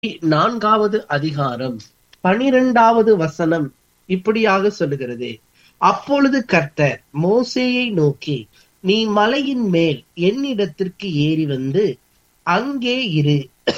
நான்காவது அதிகாரம் பனிரெண்டாவது வசனம் இப்படியாக சொல்லுகிறது அப்பொழுது கர்த்தர் மோசேயை நோக்கி நீ மலையின் மேல் என்னிடத்திற்கு ஏறி வந்து அங்கே இரு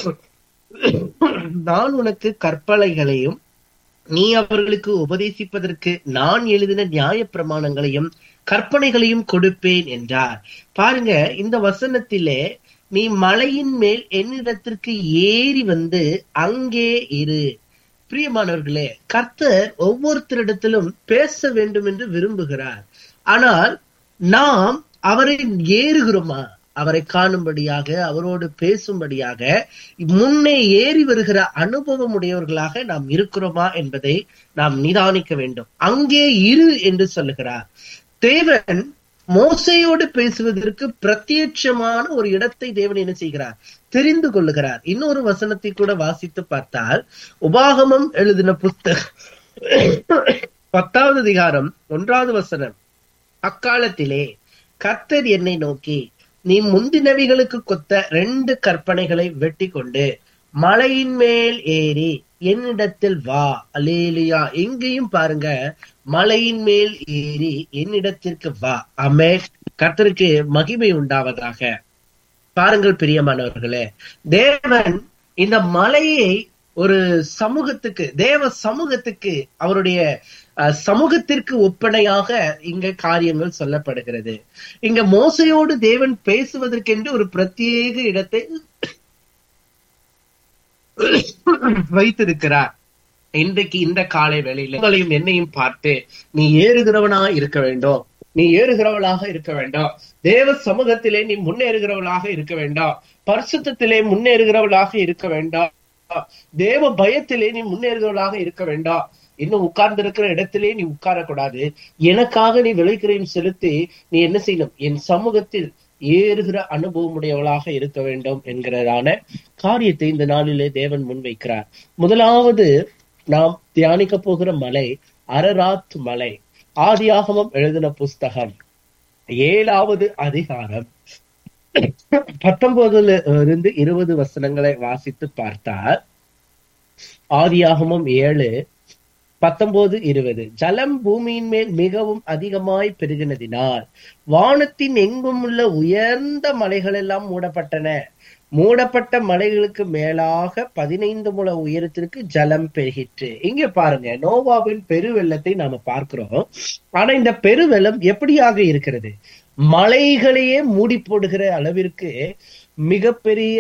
நான் உனக்கு கற்பலைகளையும் நீ அவர்களுக்கு உபதேசிப்பதற்கு நான் எழுதின நியாய பிரமாணங்களையும் கற்பனைகளையும் கொடுப்பேன் என்றார் பாருங்க இந்த வசனத்திலே நீ மலையின் மேல் என்னிடத்திற்கு ஏறி வந்து அங்கே இரு பிரியமானவர்களே கர்த்தர் ஒவ்வொருத்தரிடத்திலும் பேச வேண்டும் என்று விரும்புகிறார் ஆனால் நாம் அவரை ஏறுகிறோமா அவரை காணும்படியாக அவரோடு பேசும்படியாக முன்னே ஏறி வருகிற அனுபவம் உடையவர்களாக நாம் இருக்கிறோமா என்பதை நாம் நிதானிக்க வேண்டும் அங்கே இரு என்று சொல்லுகிறார் தேவன் மோசையோடு பேசுவதற்கு பிரத்யட்சமான ஒரு இடத்தை தேவன் என்ன செய்கிறார் தெரிந்து கொள்ளுகிறார் இன்னொரு வசனத்தை கூட வாசித்து பார்த்தால் உபாகமம் எழுதின புஸ்தகம் பத்தாவது அதிகாரம் ஒன்றாவது வசனம் அக்காலத்திலே கர்த்தர் என்னை நோக்கி நீ முந்தினவிகளுக்கு கொத்த ரெண்டு கற்பனைகளை வெட்டி கொண்டு மலையின் மேல் ஏறி என்னிடத்தில் வா அலேலியா எங்கேயும் பாருங்க மலையின் மேல் ஏறி என்னிடத்திற்கு வா அமே கர்த்தருக்கு மகிமை உண்டாவதாக பாருங்கள் பிரியமானவர்களே தேவன் இந்த மலையை ஒரு சமூகத்துக்கு தேவ சமூகத்துக்கு அவருடைய சமூகத்திற்கு ஒப்பனையாக இங்க காரியங்கள் சொல்லப்படுகிறது இங்க மோசையோடு தேவன் பேசுவதற்கென்று ஒரு பிரத்யேக இடத்தை வைத்திருக்கிறார் இன்றைக்கு இந்த காலை வேளையில உங்களையும் என்னையும் பார்த்து நீ ஏறுகிறவனா இருக்க வேண்டும் நீ ஏறுகிறவளாக இருக்க வேண்டாம் தேவ சமூகத்திலே நீ முன்னேறுகிறவளாக இருக்க வேண்டாம் பரிசுத்திலே முன்னேறுகிறவளாக இருக்க வேண்டாம் தேவ பயத்திலே நீ முன்னேறுகிறவளாக இருக்க வேண்டாம் இன்னும் உட்கார்ந்து இருக்கிற இடத்திலே நீ உட்காரக்கூடாது எனக்காக நீ விளைக்கிறையும் செலுத்தி நீ என்ன செய்யணும் என் சமூகத்தில் ஏறுகிற அனுபவம் உடையவளாக இருக்க வேண்டும் என்கிறதான காரியத்தை இந்த நாளிலே தேவன் முன்வைக்கிறார் முதலாவது நாம் தியானிக்க போகிற மலை அரராத் மலை ஆதியாகமம் எழுதின புஸ்தகம் ஏழாவது அதிகாரம் பத்தொன்பதுல இருந்து இருபது வசனங்களை வாசித்து பார்த்தால் ஆதியாகமம் ஏழு பத்தொன்பது இருபது ஜலம் பூமியின் மேல் மிகவும் அதிகமாய் பெருகினதினால் வானத்தின் எங்கும் உள்ள உயர்ந்த மலைகள் எல்லாம் மூடப்பட்டன மூடப்பட்ட மலைகளுக்கு மேலாக பதினைந்து முழ உயரத்திற்கு ஜலம் பெருகிற்று இங்க பாருங்க நோவாவின் பெருவெள்ளத்தை நாம பார்க்கிறோம் ஆனா இந்த பெருவெள்ளம் எப்படியாக இருக்கிறது மலைகளையே மூடி போடுகிற அளவிற்கு மிகப்பெரிய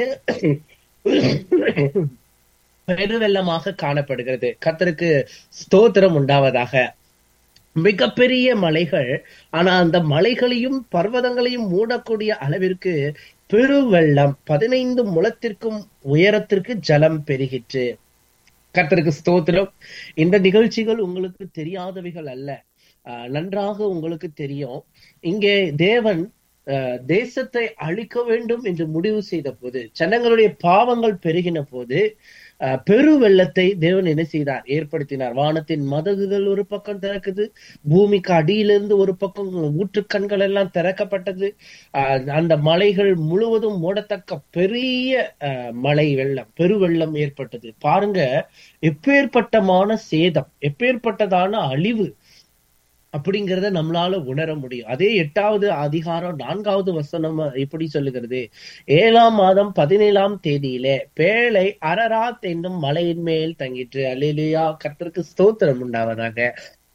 பெருவெள்ளமாக காணப்படுகிறது கத்தருக்கு ஸ்தோத்திரம் உண்டாவதாக மிகப்பெரிய மலைகள் ஆனா அந்த மலைகளையும் பர்வதங்களையும் மூடக்கூடிய அளவிற்கு பெருவெள்ளம் பதினைந்து முழத்திற்கும் உயரத்திற்கு ஜலம் பெருகிற்று கத்தருக்கு ஸ்தோத்திரம் இந்த நிகழ்ச்சிகள் உங்களுக்கு தெரியாதவைகள் அல்ல நன்றாக உங்களுக்கு தெரியும் இங்கே தேவன் தேசத்தை அழிக்க வேண்டும் என்று முடிவு செய்த போது ஜனங்களுடைய பாவங்கள் பெருகின போது பெரு வெள்ளத்தை தேவன் என்ன செய்தார் ஏற்படுத்தினார் வானத்தின் மதகுகள் ஒரு பக்கம் திறக்குது பூமிக்கு அடியிலிருந்து ஒரு பக்கம் ஊற்றுக்கண்கள் எல்லாம் திறக்கப்பட்டது அந்த மலைகள் முழுவதும் மூடத்தக்க பெரிய மலை வெள்ளம் பெருவெள்ளம் ஏற்பட்டது பாருங்க எப்பேற்பட்டமான சேதம் எப்பேற்பட்டதான அழிவு அப்படிங்கிறத நம்மளால உணர முடியும் அதே எட்டாவது அதிகாரம் நான்காவது வசனம் இப்படி சொல்லுகிறது ஏழாம் மாதம் பதினேழாம் தேதியிலே பேழை அரராத் என்னும் மலையின் மேல் தங்கிற்று அலிலியா கர்த்தருக்கு ஸ்தோத்திரம் உண்டாவதாக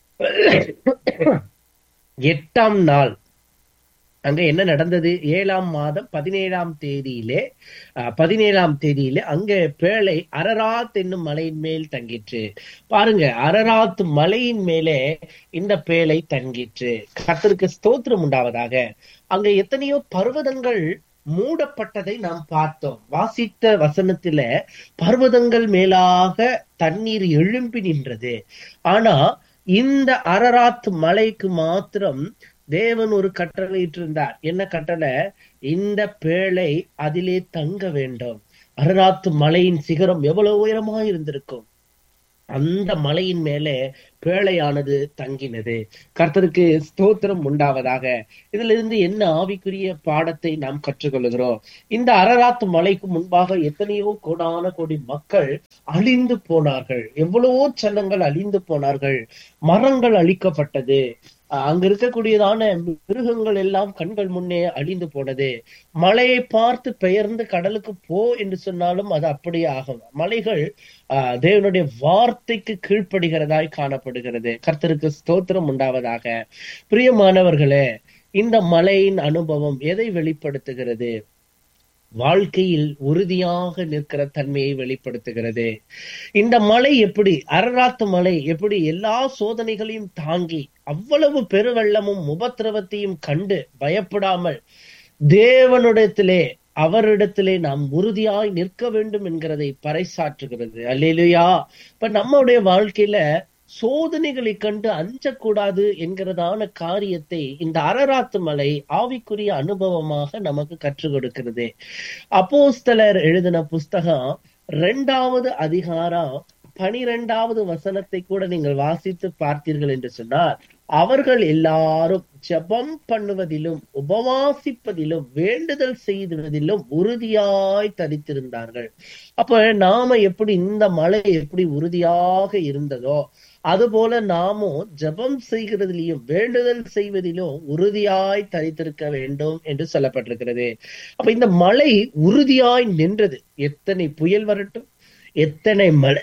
எட்டாம் நாள் அங்க என்ன நடந்தது ஏழாம் மாதம் பதினேழாம் தேதியிலே பதினேழாம் தேதியிலே அங்க பேழை அரராத் என்னும் மலையின் மேல் தங்கிற்று பாருங்க அரராத் மலையின் மேலே இந்த பேழை தங்கிற்று கத்தருக்கு ஸ்தோத்திரம் உண்டாவதாக அங்க எத்தனையோ பர்வதங்கள் மூடப்பட்டதை நாம் பார்த்தோம் வாசித்த வசனத்துல பர்வதங்கள் மேலாக தண்ணீர் எழும்பி நின்றது ஆனா இந்த அரராத் மலைக்கு மாத்திரம் தேவன் ஒரு கட்டளை இருந்தார் என்ன கட்டளை இந்த பேழை அதிலே தங்க வேண்டும் அரராத்து மலையின் சிகரம் எவ்வளவு உயரமா இருந்திருக்கும் அந்த மலையின் மேலே பேழையானது தங்கினது கர்த்தருக்கு ஸ்தோத்திரம் உண்டாவதாக இதுல இருந்து என்ன ஆவிக்குரிய பாடத்தை நாம் கற்றுக்கொள்கிறோம் இந்த அரராத்து மலைக்கு முன்பாக எத்தனையோ கோடான கோடி மக்கள் அழிந்து போனார்கள் எவ்வளவோ சனங்கள் அழிந்து போனார்கள் மரங்கள் அழிக்கப்பட்டது அஹ் அங்க இருக்கக்கூடியதான மிருகங்கள் எல்லாம் கண்கள் முன்னே அழிந்து போனது மலையை பார்த்து பெயர்ந்து கடலுக்கு போ என்று சொன்னாலும் அது அப்படியே ஆகும் மலைகள் ஆஹ் தேவனுடைய வார்த்தைக்கு கீழ்ப்படுகிறதாய் காணப்படுகிறது கர்த்தருக்கு ஸ்தோத்திரம் உண்டாவதாக பிரியமானவர்களே இந்த மலையின் அனுபவம் எதை வெளிப்படுத்துகிறது வாழ்க்கையில் உறுதியாக நிற்கிற தன்மையை வெளிப்படுத்துகிறது இந்த மலை எப்படி அரராத்து மலை எப்படி எல்லா சோதனைகளையும் தாங்கி அவ்வளவு பெருவெள்ளமும் உபத்திரவத்தையும் கண்டு பயப்படாமல் தேவனிடத்திலே அவரிடத்திலே நாம் உறுதியாய் நிற்க வேண்டும் என்கிறதை பறைசாற்றுகிறது அல்லேலுயா இப்ப நம்முடைய வாழ்க்கையில சோதனைகளை கண்டு அஞ்சக்கூடாது என்கிறதான காரியத்தை இந்த அரராத்து மலை ஆவிக்குரிய அனுபவமாக நமக்கு கற்றுக் கொடுக்கிறது அப்போஸ்தலர் எழுதின புஸ்தகம் இரண்டாவது அதிகாரம் பனிரெண்டாவது வசனத்தை கூட நீங்கள் வாசித்து பார்த்தீர்கள் என்று சொன்னார் அவர்கள் எல்லாரும் ஜெபம் பண்ணுவதிலும் உபவாசிப்பதிலும் வேண்டுதல் செய்வதிலும் உறுதியாய் தரித்திருந்தார்கள் அப்ப நாம எப்படி இந்த மலை எப்படி உறுதியாக இருந்ததோ அதுபோல நாமும் ஜெபம் செய்கிறதிலும் வேண்டுதல் செய்வதிலும் உறுதியாய் தரித்திருக்க வேண்டும் என்று சொல்லப்பட்டிருக்கிறது அப்ப இந்த மலை உறுதியாய் நின்றது எத்தனை புயல் வரட்டும் எத்தனை மழை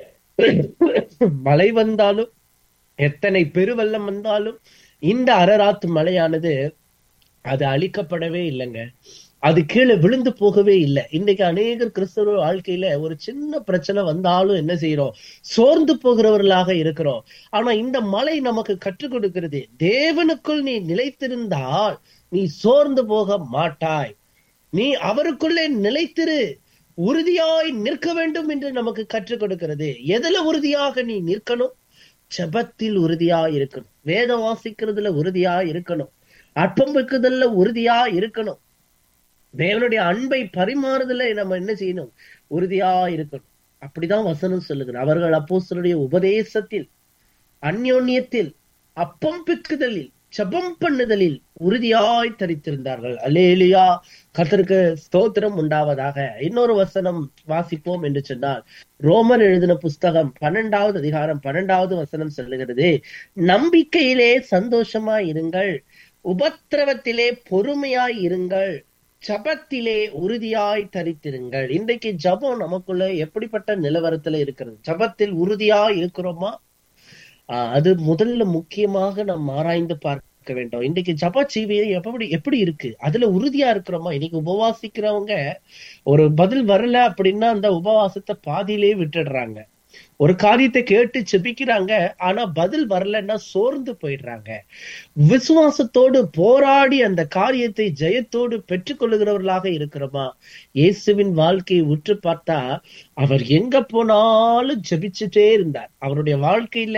மழை வந்தாலும் எத்தனை பெருவெள்ளம் வந்தாலும் இந்த அரராத்து மலையானது அது அழிக்கப்படவே இல்லைங்க அது கீழே விழுந்து போகவே இல்லை இன்னைக்கு அநேகர் கிறிஸ்தவ வாழ்க்கையில ஒரு சின்ன பிரச்சனை வந்தாலும் என்ன செய்யறோம் சோர்ந்து போகிறவர்களாக இருக்கிறோம் ஆனா இந்த மலை நமக்கு கற்றுக் கொடுக்கிறது தேவனுக்குள் நீ நிலைத்திருந்தால் நீ சோர்ந்து போக மாட்டாய் நீ அவருக்குள்ளே நிலைத்திரு உறுதியாய் நிற்க வேண்டும் என்று நமக்கு கற்றுக் கொடுக்கிறது எதுல உறுதியாக நீ நிற்கணும் ஜெபத்தில் உறுதியா இருக்கணும் வேதம் வாசிக்கிறதுல உறுதியா இருக்கணும் அற்பம் வைக்குதல்ல உறுதியா இருக்கணும் தேவனுடைய அன்பை பரிமாறுதல நம்ம என்ன செய்யணும் உறுதியா இருக்கணும் அப்படிதான் வசனம் சொல்லுகிறது அவர்கள் அப்போஸ்தலருடைய உபதேசத்தில் அந்யோன்யத்தில் அப்பம் பிக்குதலில் ஜெபம் பண்ணுதலில் உறுதியாய் தரித்திருந்தார்கள் அலேலியா கர்த்தருக்கு ஸ்தோத்திரம் உண்டாவதாக இன்னொரு வசனம் வாசிப்போம் என்று சொன்னால் ரோமர் எழுதின புஸ்தகம் பன்னெண்டாவது அதிகாரம் பன்னெண்டாவது வசனம் சொல்லுகிறது நம்பிக்கையிலே சந்தோஷமாய் இருங்கள் உபத்திரவத்திலே பொறுமையாய் இருங்கள் ஜபத்திலே உறுதியாய் தரித்திருங்கள் இன்றைக்கு ஜபம் நமக்குள்ள எப்படிப்பட்ட நிலவரத்துல இருக்கிறது ஜபத்தில் உறுதியாய் இருக்கிறோமா ஆஹ் அது முதல்ல முக்கியமாக நாம் ஆராய்ந்து பார்க்க வேண்டும் இன்னைக்கு ஜப ஜீவியை எப்படி எப்படி இருக்கு அதுல உறுதியா இருக்கிறோமா இன்னைக்கு உபவாசிக்கிறவங்க ஒரு பதில் வரல அப்படின்னா அந்த உபவாசத்தை பாதியிலே விட்டுடுறாங்க ஒரு காரியத்தை கேட்டு செபிக்கிறாங்க ஆனா பதில் வரலன்னா சோர்ந்து போயிடுறாங்க விசுவாசத்தோடு போராடி அந்த காரியத்தை ஜெயத்தோடு பெற்றுக்கொள்ளுகிறவர்களாக இருக்கிறோமா இயேசுவின் வாழ்க்கையை உற்று பார்த்தா அவர் எங்க போனாலும் ஜெபிச்சுட்டே இருந்தார் அவருடைய வாழ்க்கையில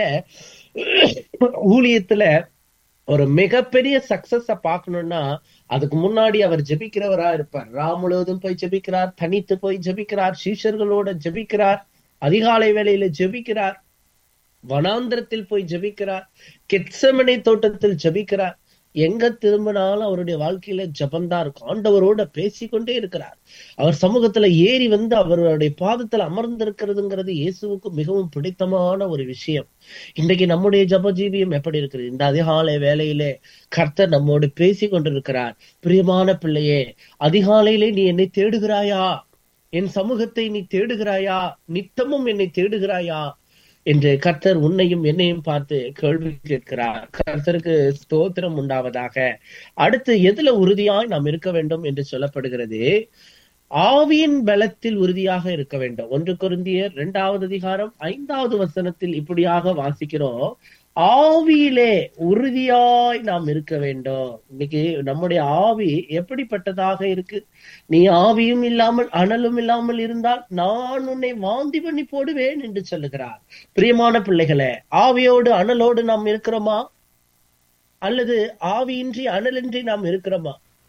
ஊழியத்துல ஒரு மிகப்பெரிய சக்சஸ பார்க்கணும்னா அதுக்கு முன்னாடி அவர் ஜெபிக்கிறவரா இருப்பார் ரா முழுவதும் போய் ஜெபிக்கிறார் தனித்து போய் ஜெபிக்கிறார் சீஷர்களோட ஜெபிக்கிறார் அதிகாலை வேளையில ஜெபிக்கிறார் வனாந்திரத்தில் போய் ஜெபிக்கிறார் கெட்சமனை தோட்டத்தில் ஜெபிக்கிறார் எங்க திரும்பினாலும் அவருடைய வாழ்க்கையில ஜபம்தான் இருக்கும் ஆண்டவரோட பேசிக்கொண்டே இருக்கிறார் அவர் சமூகத்துல ஏறி வந்து அவருடைய பாதத்துல அமர்ந்திருக்கிறதுங்கிறது இயேசுவுக்கு மிகவும் பிடித்தமான ஒரு விஷயம் இன்றைக்கு நம்முடைய ஜப ஜீவியம் எப்படி இருக்குது இந்த அதிகாலை வேலையிலே கர்த்தர் நம்மோடு பேசி கொண்டிருக்கிறார் பிரியமான பிள்ளையே அதிகாலையிலே நீ என்னை தேடுகிறாயா என் சமூகத்தை நீ தேடுகிறாயா நித்தமும் என்னை தேடுகிறாயா என்று கர்த்தர் உன்னையும் என்னையும் பார்த்து கேள்வி கேட்கிறார் கர்த்தருக்கு ஸ்தோத்திரம் உண்டாவதாக அடுத்து எதுல உறுதியாய் நாம் இருக்க வேண்டும் என்று சொல்லப்படுகிறது ஆவியின் பலத்தில் உறுதியாக இருக்க வேண்டும் ஒன்று குருந்தியர் இரண்டாவது அதிகாரம் ஐந்தாவது வசனத்தில் இப்படியாக வாசிக்கிறோம் ஆவியிலே உறுதியாய் நாம் இருக்க வேண்டும் இன்னைக்கு நம்முடைய ஆவி எப்படிப்பட்டதாக இருக்கு நீ ஆவியும் இல்லாமல் அனலும் இல்லாமல் இருந்தால் நான் உன்னை வாந்தி பண்ணி போடுவேன் என்று சொல்லுகிறார் பிரியமான பிள்ளைகளே ஆவியோடு அனலோடு நாம் இருக்கிறோமா அல்லது ஆவியின்றி அனலின்றி நாம் இருக்கிறோமா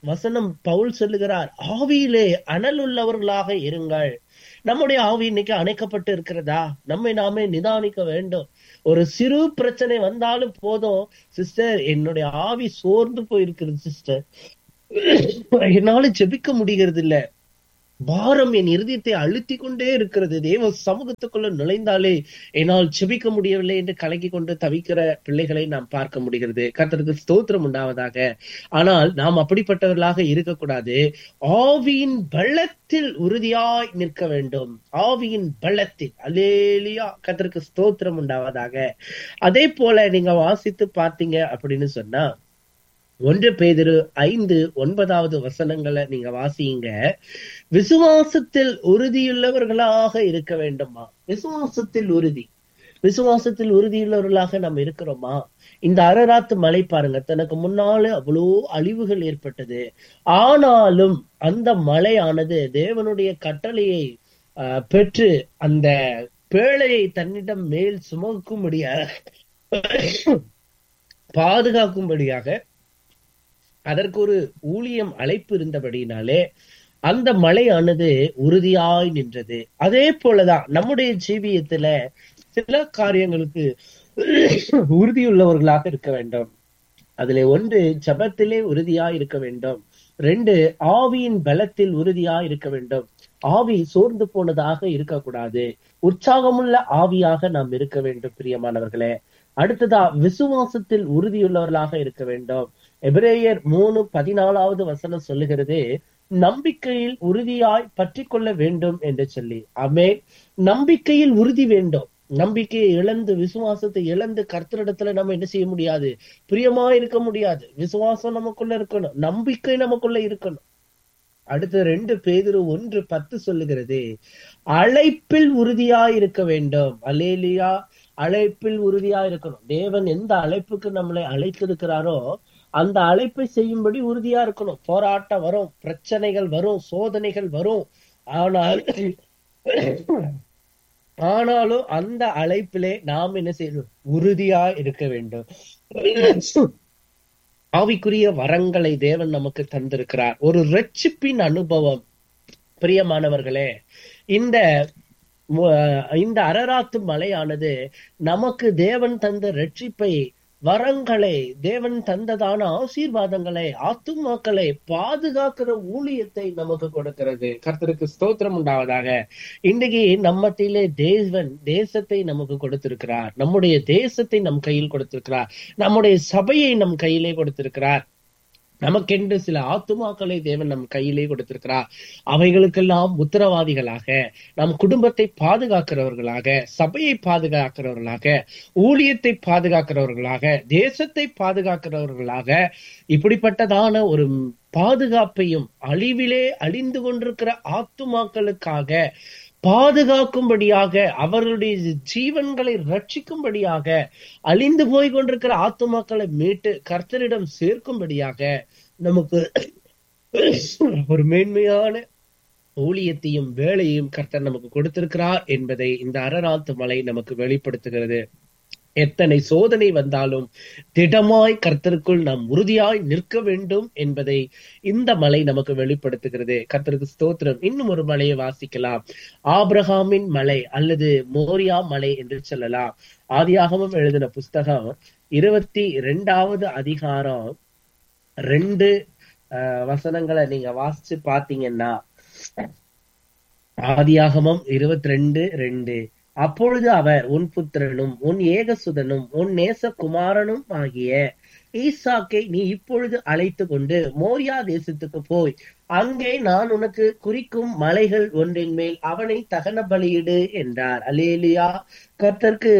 வசனம் பவுல் சொல்லுகிறார் ஆவியிலே அனல் உள்ளவர்களாக இருங்கள் நம்முடைய ஆவி இன்னைக்கு அணைக்கப்பட்டு இருக்கிறதா நம்மை நாமே நிதானிக்க வேண்டும் ஒரு சிறு பிரச்சனை வந்தாலும் போதும் சிஸ்டர் என்னுடைய ஆவி சோர்ந்து போயிருக்கிறது சிஸ்டர் என்னால ஜெபிக்க முடிகிறது இல்ல பாரம் என் இருதயத்தை அழுத்தி கொண்டே இருக்கிறது தேவ சமூகத்துக்குள்ள நுழைந்தாலே என்னால் செபிக்க முடியவில்லை என்று கலக்கி கொண்டு தவிக்கிற பிள்ளைகளை நாம் பார்க்க முடிகிறது கர்த்தருக்கு ஸ்தோத்திரம் உண்டாவதாக ஆனால் நாம் அப்படிப்பட்டவர்களாக இருக்கக்கூடாது ஆவியின் பலத்தில் உறுதியாய் நிற்க வேண்டும் ஆவியின் பலத்தில் அலேலியா கர்த்தருக்கு ஸ்தோத்திரம் உண்டாவதாக அதே போல நீங்க வாசித்து பார்த்தீங்க அப்படின்னு சொன்னா ஒன்று பேதிரு ஐந்து ஒன்பதாவது வசனங்களை நீங்க வாசியுங்க விசுவாசத்தில் உறுதியுள்ளவர்களாக இருக்க வேண்டுமா விசுவாசத்தில் உறுதி விசுவாசத்தில் உறுதியுள்ளவர்களாக நாம் இருக்கிறோமா இந்த அரராத்து மலை பாருங்க தனக்கு முன்னால அவ்வளோ அழிவுகள் ஏற்பட்டது ஆனாலும் அந்த மலையானது தேவனுடைய கட்டளையை ஆஹ், பெற்று அந்த பேழையை தன்னிடம் மேல் சுமக்கும்படியாக பாதுகாக்கும்படியாக அதற்கு ஒரு ஊழியம் அழைப்பு இருந்தபடினாலே அந்த மலையானது உறுதியாய் நின்றது அதே போலதான் நம்முடைய ஜீவியத்துல சில காரியங்களுக்கு உறுதியுள்ளவர்களாக இருக்க வேண்டும் அதுல ஒன்று ஜபத்திலே உறுதியா இருக்க வேண்டும் ரெண்டு ஆவியின் பலத்தில் உறுதியா இருக்க வேண்டும் ஆவி சோர்ந்து போனதாக இருக்கக்கூடாது உற்சாகமுள்ள ஆவியாக நாம் இருக்க வேண்டும் பிரியமானவர்களே அடுத்ததா விசுவாசத்தில் உறுதியுள்ளவர்களாக இருக்க வேண்டும் எபிரேயர் மூணு பதினாலாவது வசனம் சொல்லுகிறது நம்பிக்கையில் உறுதியாய் பற்றி கொள்ள வேண்டும் என்று சொல்லி ஆமே நம்பிக்கையில் உறுதி வேண்டும் நம்பிக்கையை இழந்து விசுவாசத்தை இழந்து கர்த்தரிடத்துல நம்ம என்ன செய்ய முடியாது பிரியமா இருக்க முடியாது விசுவாசம் நமக்குள்ள இருக்கணும் நம்பிக்கை நமக்குள்ள இருக்கணும் அடுத்து ரெண்டு பேதுரு ஒன்று பத்து சொல்லுகிறது அழைப்பில் உறுதியா இருக்க வேண்டும் அலேலியா அழைப்பில் உறுதியா இருக்கணும் தேவன் எந்த அழைப்புக்கு நம்மளை அழைத்திருக்கிறாரோ அந்த அழைப்பை செய்யும்படி உறுதியா இருக்கணும் போராட்டம் வரும் பிரச்சனைகள் வரும் சோதனைகள் வரும் ஆனால் ஆனாலும் அந்த அழைப்பிலே நாம் என்ன செய்யணும் உறுதியா இருக்க வேண்டும் ஆவிக்குரிய வரங்களை தேவன் நமக்கு தந்திருக்கிறார் ஒரு ரட்சிப்பின் அனுபவம் பிரியமானவர்களே இந்த மு- இந்த அரராத்து மலையானது நமக்கு தேவன் தந்த ரட்சிப்பை வரங்களை தேவன் தந்ததான ஆசீர்வாதங்களை ஆத்துமாக்களை பாதுகாக்கிற ஊழியத்தை நமக்கு கொடுக்கிறது கர்த்தருக்கு ஸ்தோத்திரம் உண்டாவதாக இன்றைக்கு நம்மத்திலே தேவன் தேசத்தை நமக்கு கொடுத்திருக்கிறார் நம்முடைய தேசத்தை நம் கையில் கொடுத்திருக்கிறார் நம்முடைய சபையை நம் கையிலே கொடுத்திருக்கிறார் நமக்கென்று சில ஆத்துமாக்களை தேவன் நம் கையிலே கொடுத்திருக்கிறார் அவைகளுக்கெல்லாம் உத்தரவாதிகளாக நம் குடும்பத்தை பாதுகாக்கிறவர்களாக சபையை பாதுகாக்கிறவர்களாக ஊழியத்தை பாதுகாக்கிறவர்களாக தேசத்தை பாதுகாக்கிறவர்களாக இப்படிப்பட்டதான ஒரு பாதுகாப்பையும் அழிவிலே அழிந்து கொண்டிருக்கிற ஆத்துமாக்களுக்காக பாதுகாக்கும்படியாக அவர்களுடைய ஜீவன்களை ரட்சிக்கும்படியாக அழிந்து போய் கொண்டிருக்கிற ஆத்துமாக்களை மீட்டு கர்த்தரிடம் சேர்க்கும்படியாக நமக்கு ஒரு மேன்மையான ஊழியத்தையும் வேலையையும் கர்த்தர் நமக்கு கொடுத்திருக்கிறார் என்பதை இந்த அரராத்து மலை நமக்கு வெளிப்படுத்துகிறது எத்தனை சோதனை வந்தாலும் திடமாய் கர்த்தருக்குள் நாம் உறுதியாய் நிற்க வேண்டும் என்பதை இந்த மலை நமக்கு வெளிப்படுத்துகிறது கர்த்தருக்கு ஸ்தோத்திரம் இன்னும் ஒரு மலையை வாசிக்கலாம் ஆபிரகாமின் மலை அல்லது மோரியா மலை என்று சொல்லலாம் ஆதியாகமம் எழுதின புஸ்தகம் இருபத்தி இரண்டாவது அதிகாரம் ரெண்டு அஹ், வசனங்களை நீங்க வாசிச்சு பாத்தீங்கன்னா ஆதியாகமம் இருபத்தி ரெண்டு ரெண்டு அப்பொழுது அவர் உன் புத்திரனும் உன் ஏகசுதனும் உன் நேசகுமாரனும் ஆகிய ஈசாக்கை நீ இப்பொழுது அழைத்து கொண்டு மோரியா தேசத்துக்கு போய் அங்கே நான் உனக்கு குறிக்கும் மலைகள் ஒன்றின் மேல் அவனை தகன பலியிடு என்றார் அலேலியா கர்த்தருக்கு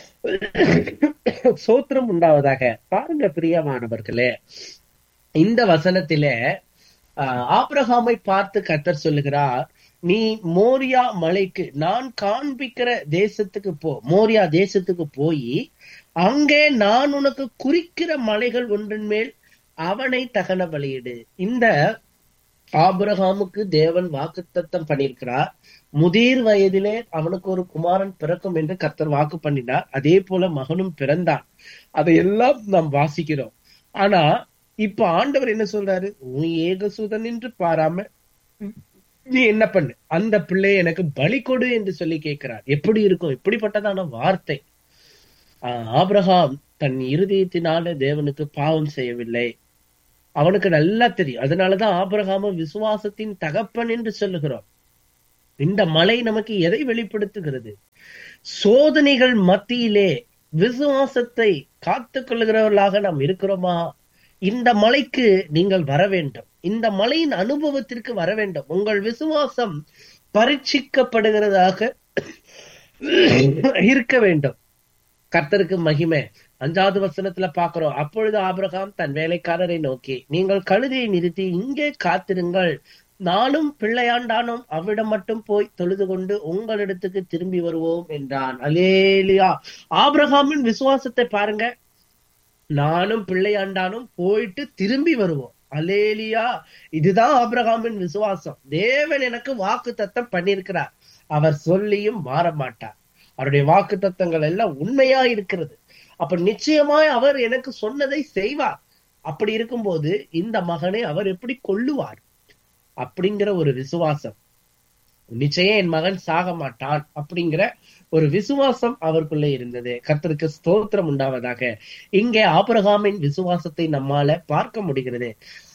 சோத்திரம் உண்டாவதாக பாருங்க பிரியமானவர்களே இந்த வசனத்திலே ஆஹ், ஆபிரகாமை பார்த்து கர்த்தர் சொல்லுகிறார் நீ மோரியா மலைக்கு நான் காண்பிக்கிற தேசத்துக்கு போ மோரியா தேசத்துக்கு போய் அங்கே நான் உனக்கு குறிக்கிற மலைகள் ஒன்றின் மேல் அவனை தகன பலியிடு இந்த ஆபிரகாமுக்கு தேவன் வாக்குத்தத்தம் பண்ணியிருக்கிறார் முதிர் வயதிலே அவனுக்கு ஒரு குமாரன் பிறக்கும் என்று கர்த்தர் வாக்கு பண்ணினார் அதே போல மகனும் பிறந்தான் அதையெல்லாம் நாம் வாசிக்கிறோம் ஆனா இப்ப ஆண்டவர் என்ன சொல்றாரு உன் ஏகசூதன் என்று பாராம நீ என்ன பண்ணு அந்த பிள்ளை எனக்கு பலி கொடு என்று சொல்லி கேட்கிறார் எப்படி இருக்கும் இப்படிப்பட்டதான வார்த்தை ஆஹ் ஆபிரகாம் தன் இருதயத்தினால தேவனுக்கு பாவம் செய்யவில்லை அவனுக்கு நல்லா தெரியும் அதனாலதான் ஆபிரகாம விசுவாசத்தின் தகப்பன் என்று சொல்லுகிறோம் இந்த மலை நமக்கு எதை வெளிப்படுத்துகிறது சோதனைகள் மத்தியிலே விசுவாசத்தை காத்துக் கொள்கிறவர்களாக நாம் இருக்கிறோமா இந்த மலைக்கு நீங்கள் வர வேண்டும் இந்த மலையின் அனுபவத்திற்கு வர வேண்டும் உங்கள் விசுவாசம் பரீட்சிக்கப்படுகிறதாக இருக்க வேண்டும் கர்த்தருக்கு மகிமை அஞ்சாவது வசனத்துல பாக்குறோம் அப்பொழுது ஆபிரகாம் தன் வேலைக்காரரை நோக்கி நீங்கள் கழுதையை நிறுத்தி இங்கே காத்திருங்கள் நானும் பிள்ளையாண்டானும் அவ்விடம் மட்டும் போய் தொழுது கொண்டு உங்களிடத்துக்கு திரும்பி வருவோம் என்றான் அலேலியா ஆபிரகாமின் விசுவாசத்தை பாருங்க நானும் பிள்ளையாண்டானும் போயிட்டு திரும்பி வருவோம் அலேலியா இதுதான் ஆபிரகாமின் விசுவாசம் தேவன் எனக்கு வாக்கு தத்தம் பண்ணியிருக்கிறார் அவர் சொல்லியும் மாற மாட்டார் அவருடைய வாக்கு தத்தங்கள் எல்லாம் உண்மையா இருக்கிறது அப்ப நிச்சயமாய் அவர் எனக்கு சொன்னதை செய்வார் அப்படி இருக்கும்போது இந்த மகனை அவர் எப்படி கொல்லுவார் அப்படிங்கிற ஒரு விசுவாசம் நிச்சயம் என் மகன் சாக மாட்டான் அப்படிங்கிற ஒரு விசுவாசம் அவருக்குள்ள இருந்தது கர்த்தருக்கு ஸ்தோத்திரம் உண்டாவதாக இங்கே ஆபிரகாமின் விசுவாசத்தை நம்மால பார்க்க முடிகிறது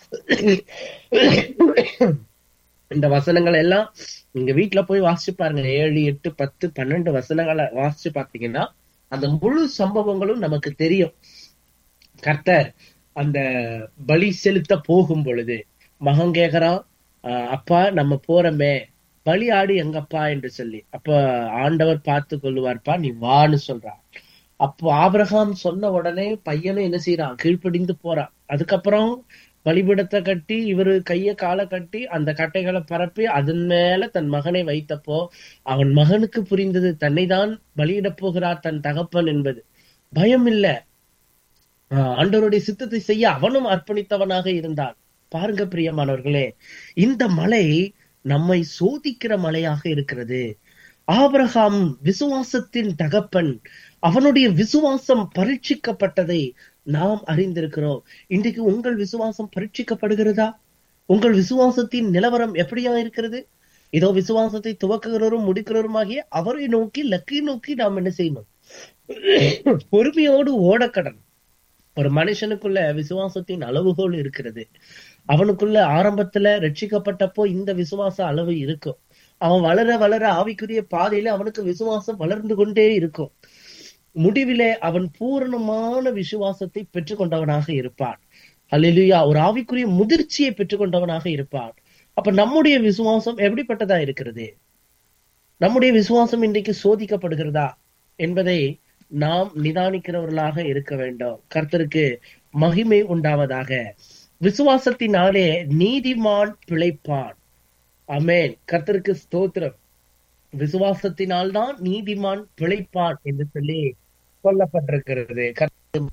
இந்த வசனங்கள் எல்லாம் நீங்க வீட்டுல போய் வாசிச்சு பாருங்க ஏழு எட்டு பத்து பன்னெண்டு வசனங்களை வாசிச்சு பார்த்தீங்கன்னா அந்த முழு சம்பவங்களும் நமக்கு தெரியும் கர்த்தர் அந்த பலி செலுத்த போகும் பொழுது மகன் கேக்குறான் "ஆஹ் அப்பா நம்ம போறோமே பலி ஆடு எங்கப்பா என்று சொல்லி அப்ப ஆண்டவர் பார்த்து கொள்ளுவார்ப்பா நீ வான்னு சொல்றான் அப்போ ஆபிரகாம் சொன்ன உடனே பையனும் என்ன செய்யறான் கீழ்ப்படிந்து போறான் அதுக்கப்புறம் பலிபீடத்தை கட்டி இவரு கைய காலை கட்டி அந்த கட்டைகளை பரப்பி அதன் மேல தன் மகனை வைத்தப்போ அவன் மகனுக்கு புரிந்தது தன்னை தான் பலியிடப் போகிறார் தன் தகப்பன் என்பது பயம் இல்ல ஆஹ் ஆண்டவருடைய சித்தத்தை செய்ய அவனும் அர்ப்பணித்தவனாக இருந்தான் பாருங்க பிரியமானவர்களே இந்த மலை நம்மை சோதிக்கிற மலையாக இருக்கிறது ஆபிரகாம் விசுவாசத்தின் தகப்பன் அவனுடைய விசுவாசம் பரீட்சிக்கப்பட்டதை நாம் அறிந்திருக்கிறோம் இன்றைக்கு உங்கள் விசுவாசம் பரீட்சிக்கப்படுகிறதா உங்கள் விசுவாசத்தின் நிலவரம் எப்படியா இருக்கிறது இதோ விசுவாசத்தை துவக்குகிறவரும் முடிக்கிறவருமாகிய அவரை நோக்கி லக்கை நோக்கி நாம் என்ன செய்யணும் பொறுமையோடு ஓடக்கடன் ஒரு மனுஷனுக்குள்ள விசுவாசத்தின் அளவுகோல் இருக்கிறது அவனுக்குள்ள ஆரம்பத்துல ரட்சிக்கப்பட்டப்போ இந்த விசுவாச அளவு இருக்கும் அவன் வளர வளர ஆவிக்குரிய பாதையில அவனுக்கு விசுவாசம் வளர்ந்து கொண்டே இருக்கும் முடிவிலே அவன் பூரணமான விசுவாசத்தை பெற்றுக்கொண்டவனாக இருப்பான் அல்லேலூயா ஒரு ஆவிக்குரிய முதிர்ச்சியை பெற்றுக்கொண்டவனாக இருப்பான் அப்ப நம்முடைய விசுவாசம் எப்படிப்பட்டதா இருக்கிறது நம்முடைய விசுவாசம் இன்றைக்கு சோதிக்கப்படுகிறதா என்பதை நாம் நிதானிக்கிறவர்களாக இருக்க வேண்டும் கர்த்தருக்கு மகிமை உண்டாவதாக விசுவாசத்தினாலே நீதிமான் பிழைப்பான் அமேன் கர்த்தருக்கு ஸ்தோத்திரம் விசுவாசத்தினால் தான் நீதிமான் பிழைப்பான் என்று சொல்லி சொல்லப்பட்டிருக்கிறது கர்த்தர்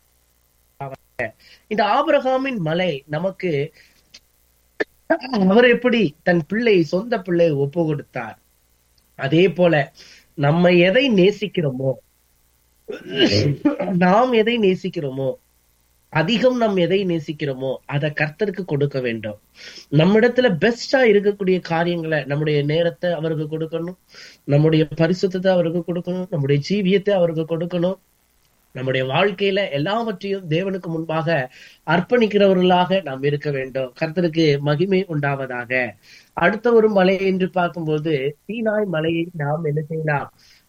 இந்த ஆபிரகாமின் மலை நமக்கு அவர் எப்படி தன் பிள்ளை சொந்த பிள்ளை ஒப்பு கொடுத்தார் அதே போல நம்ம எதை நேசிக்கிறோமோ நாம் எதை நேசிக்கிறோமோ அதிகம் நாம் எதை நேசிக்கிறோமோ அதை கர்த்தருக்கு கொடுக்க வேண்டும் நம்மிடத்துல பெஸ்டா இருக்கக்கூடிய காரியங்களை நம்முடைய நேரத்தை அவருக்கு கொடுக்கணும் நம்முடைய பரிசுத்தத்தை அவருக்கு கொடுக்கணும் நம்முடைய ஜீவியத்தை அவருக்கு கொடுக்கணும் நம்முடைய வாழ்க்கையில எல்லாவற்றையும் தேவனுக்கு முன்பாக அர்ப்பணிக்கிறவர்களாக நாம் இருக்க வேண்டும் கர்த்தருக்கு மகிமை உண்டாவதாக அடுத்த ஒரு மலை என்று பார்க்கும்போது சீனாய் மலையை நாம் என்ன செய்யலாம்